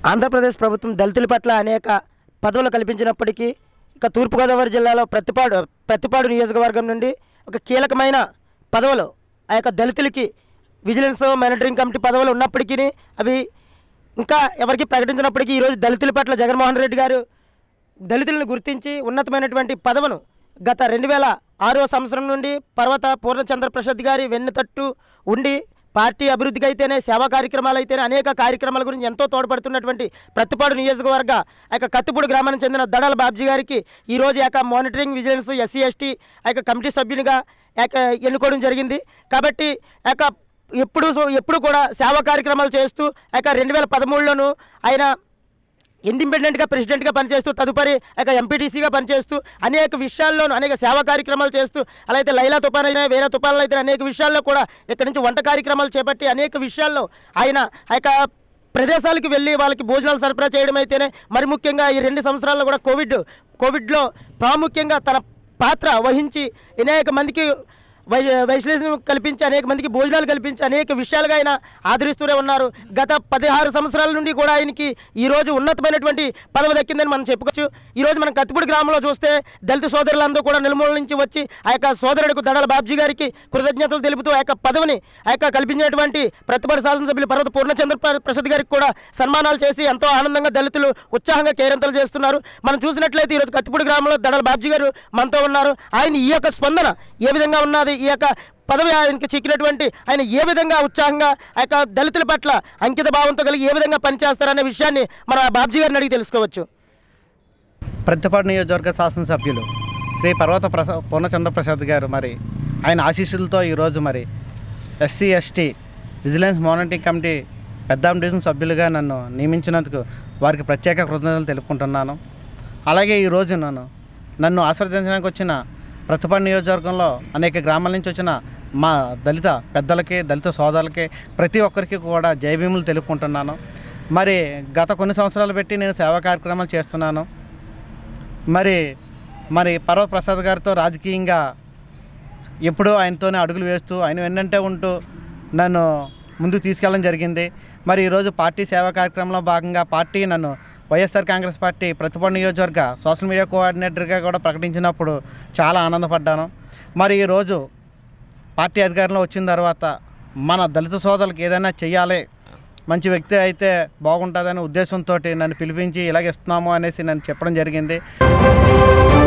ఆంధ్రప్రదేశ్ ప్రభుత్వం దళితుల పట్ల అనేక పదవులు కల్పించినప్పటికీ ఇక తూర్పుగోదావరి జిల్లాలో ప్రతిపాడు ప్రతిపాడు నియోజకవర్గం నుండి ఒక కీలకమైన పదవులు ఆ యొక్క దళితులకి విజిలెన్స్ మానిటరింగ్ కమిటీ పదవులు ఉన్నప్పటికీ అవి ఇంకా ఎవరికి ప్రకటించినప్పటికీ ఈరోజు దళితుల పట్ల జగన్మోహన్ రెడ్డి గారు దళితులను గుర్తించి ఉన్నతమైనటువంటి పదవును గత రెండు వేల ఆరో సంవత్సరం నుండి పర్వత పూర్ణచంద్ర ప్రసాద్ గారి వెన్నుతట్టు ఉండి పార్టీ అభివృద్ధికి అయితేనే సేవా కార్యక్రమాలు అయితేనే అనేక కార్యక్రమాల గురించి ఎంతో తోడ్పడుతున్నటువంటి ప్రతిపాడు నియోజకవర్గ ఆ యొక్క కత్తిపూడి గ్రామానికి చెందిన దడాల బాబ్జీ గారికి ఈరోజు ఆ యొక్క మానిటరింగ్ విజిలెన్స్ ఎస్సీ ఎస్టీ ఆ యొక్క కమిటీ సభ్యునిగా ఆ యొక్క ఎన్నుకోవడం జరిగింది కాబట్టి ఆ యొక్క ఎప్పుడు ఎప్పుడు కూడా సేవా కార్యక్రమాలు చేస్తూ ఆ యొక్క రెండు వేల పదమూడులోను ఆయన ఇండిపెండెంట్గా ప్రెసిడెంట్గా పనిచేస్తూ తదుపరి ఇక ఎంపీటీసీగా పనిచేస్తూ అనేక విషయాల్లోనూ అనేక సేవా కార్యక్రమాలు చేస్తూ అలా అయితే లైలా తుఫాన్ అయినా వేరే తుఫాన్లు అయితే అనేక విషయాల్లో కూడా ఇక్కడ నుంచి వంట కార్యక్రమాలు చేపట్టి అనేక విషయాల్లో ఆయన ఆ యొక్క ప్రదేశాలకు వెళ్ళి వాళ్ళకి భోజనాలు సరఫరా చేయడం అయితేనే మరి ముఖ్యంగా ఈ రెండు సంవత్సరాల్లో కూడా కోవిడ్ కోవిడ్లో ప్రాముఖ్యంగా తన పాత్ర వహించి అనేక మందికి వై వైశ్లేషణ కల్పించి అనేక మందికి భోజనాలు కల్పించి అనేక విషయాలుగా ఆయన ఆదరిస్తూనే ఉన్నారు గత పదిహారు సంవత్సరాల నుండి కూడా ఆయనకి ఈ రోజు ఉన్నతమైనటువంటి పదవి దక్కిందని మనం చెప్పుకోవచ్చు ఈ రోజు మనం కత్తిపూడి గ్రామంలో చూస్తే దళిత సోదరులందరూ కూడా నిలుమూల నుంచి వచ్చి ఆ యొక్క సోదరుడికి దడాల బాబ్జీ గారికి కృతజ్ఞతలు తెలుపుతూ ఆ యొక్క పదవిని ఆ యొక్క కల్పించినటువంటి ప్రతిపక్ష శాసనసభ్యులు పర్వత పూర్ణచంద్ర ప్ర- ప్రసాద్ గారికి కూడా సన్మానాలు చేసి ఎంతో ఆనందంగా దళితులు ఉత్సాహంగా కేరింతలు చేస్తున్నారు మనం చూసినట్లయితే ఈరోజు కత్తిపూడి గ్రామంలో దడాల బాబ్జీ గారు మనతో ఉన్నారు ఆయన ఈ యొక్క స్పందన ఏ విధంగా ఉన్నది ఈ యొక్క పదవి ఆయనకి చిక్కినటువంటి ఆయన ఏ విధంగా ఉత్సాహంగా ఆ యొక్క దళితుల పట్ల అంకిత భావంతో కలిగి ఏ విధంగా పనిచేస్తారనే విషయాన్ని మన బాబ్జీ గారిని అడిగి తెలుసుకోవచ్చు ప్రతిపాడు నియోజకవర్గ శాసనసభ్యులు శ్రీ పర్వత ప్రసా పూర్ణచంద్ర ప్రసాద్ గారు మరి ఆయన ఆశీస్సులతో ఈరోజు మరి SC ST vigilance monitoring committee పెద్దాం డివిజన్ సభ్యులుగా నన్ను నియమించినందుకు వారికి ప్రత్యేక కృతజ్ఞతలు తెలుపుకుంటున్నాను అలాగే ఈరోజు నన్ను నన్ను ఆస్వాదించడానికి వచ్చిన ప్రతిపాడు నియోజకవర్గంలో అనేక గ్రామాల నుంచి వచ్చిన మా దళిత పెద్దలకి దళిత సోదరులకి ప్రతి ఒక్కరికి కూడా జయభీములు తెలుపుకుంటున్నాను మరి గత కొన్ని సంవత్సరాలు పెట్టి నేను సేవా కార్యక్రమాలు చేస్తున్నాను మరి మరి పర్వ ప్రసాద్ గారితో రాజకీయంగా ఎప్పుడూ ఆయనతోనే అడుగులు వేస్తూ ఆయన వెన్నంటే ఉంటూ నన్ను ముందుకు తీసుకెళ్ళడం జరిగింది మరి ఈరోజు పార్టీ సేవా కార్యక్రమంలో భాగంగా పార్టీ నన్ను వైఎస్ఆర్ కాంగ్రెస్ పార్టీ ప్రతిపాడు నియోజకవర్గ సోషల్ మీడియా కోఆర్డినేటర్గా కూడా ప్రకటించినప్పుడు చాలా ఆనందపడ్డాను మరి ఈరోజు పార్టీ అధికారంలో వచ్చిన తర్వాత మన దళిత సోదరులకు ఏదైనా చెయ్యాలి మంచి వ్యక్తి అయితే బాగుంటుందనే ఉద్దేశంతో నన్ను పిలిపించి ఇలాగ ఇస్తున్నాము అనేసి నన్ను చెప్పడం జరిగింది